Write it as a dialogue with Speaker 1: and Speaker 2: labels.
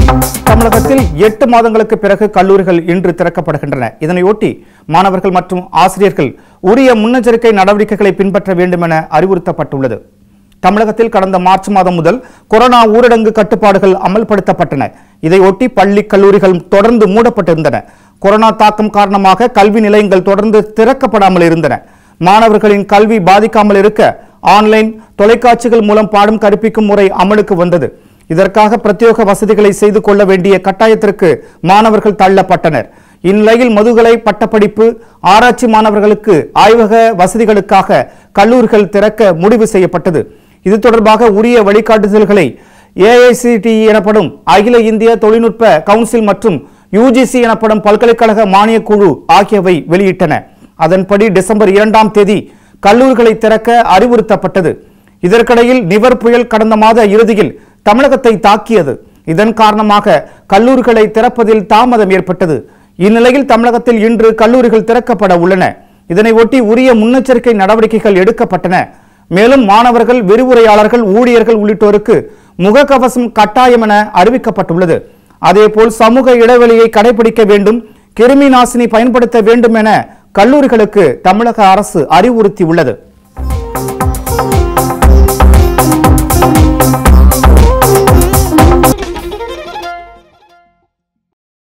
Speaker 1: தமிழகத்தில் எட்டு மாதங்களுக்கு பிறகு கல்லூரிகள் இன்று திறக்கப்படுகின்றன இதனையொட்டி மாணவர்கள் மற்றும் ஆசிரியர்கள் உரிய முன்னெச்சரிக்கை நடவடிக்கைகளை பின்பற்ற வேண்டும் என அறிவுறுத்தப்பட்டுள்ளது தமிழகத்தில் கடந்த மார்ச் மாதம் முதல் கொரோனா ஊரடங்கு கட்டுப்பாடுகள் அமல்படுத்தப்பட்டன இதையொட்டி பள்ளி கல்லூரிகள் தொடர்ந்து மூடப்பட்டிருந்தன கொரோனா தாக்கம் காரணமாக கல்வி நிலையங்கள் தொடர்ந்து திறக்கப்படாமல் இருந்தன மாணவர்களின் கல்வி பாதிக்காமல் இருக்க ஆன்லைன் தொலைக்காட்சிகள் மூலம் பாடம் கற்பிக்கும் முறை அமலுக்கு வந்தது இதற்காக பிரத்யேக வசதிகளை செய்து கொள்ள வேண்டிய கட்டாயத்திற்கு மாணவர்கள் தள்ளப்பட்டனர் இந்நிலையில் முதுகலை பட்டப்படிப்பு ஆராய்ச்சி மாணவர்களுக்கு ஆய்வக வசதிகளுக்காக கல்லூரிகள் திறக்க முடிவு செய்யப்பட்டது இது தொடர்பாக உரிய வழிகாட்டுதல்களை ஏஐசிடிஇ எனப்படும் அகில இந்திய தொழில்நுட்ப கவுன்சில் மற்றும் யுஜிசி எனப்படும் பல்கலைக்கழக மானியக் குழு ஆகியவை வெளியிட்டன அதன்படி டிசம்பர் இரண்டாம் தேதி கல்லூரிகளை திறக்க அறிவுறுத்தப்பட்டது இதற்கிடையில் நிவர் புயல் கடந்த மாத இறுதியில் தமிழகத்தை தாக்கியது இதன் காரணமாக கல்லூரிகளை திறப்பதில் தாமதம் ஏற்பட்டது இந்நிலையில் தமிழகத்தில் இன்று கல்லூரிகள் திறக்கப்பட உள்ளன இதனை ஒட்டி உரிய முன்னெச்சரிக்கை நடவடிக்கைகள் எடுக்கப்பட்டன மேலும் மாணவர்கள் விரிவுரையாளர்கள் ஊழியர்கள் உள்ளிட்டோருக்கு முகக்கவசம் கட்டாயம் என அறிவிக்கப்பட்டுள்ளது அதேபோல் சமூக இடைவெளியை கடைபிடிக்க வேண்டும் கிருமி நாசினி பயன்படுத்த வேண்டும் என கல்லூரிகளுக்கு தமிழக அரசு அறிவுறுத்தியுள்ளது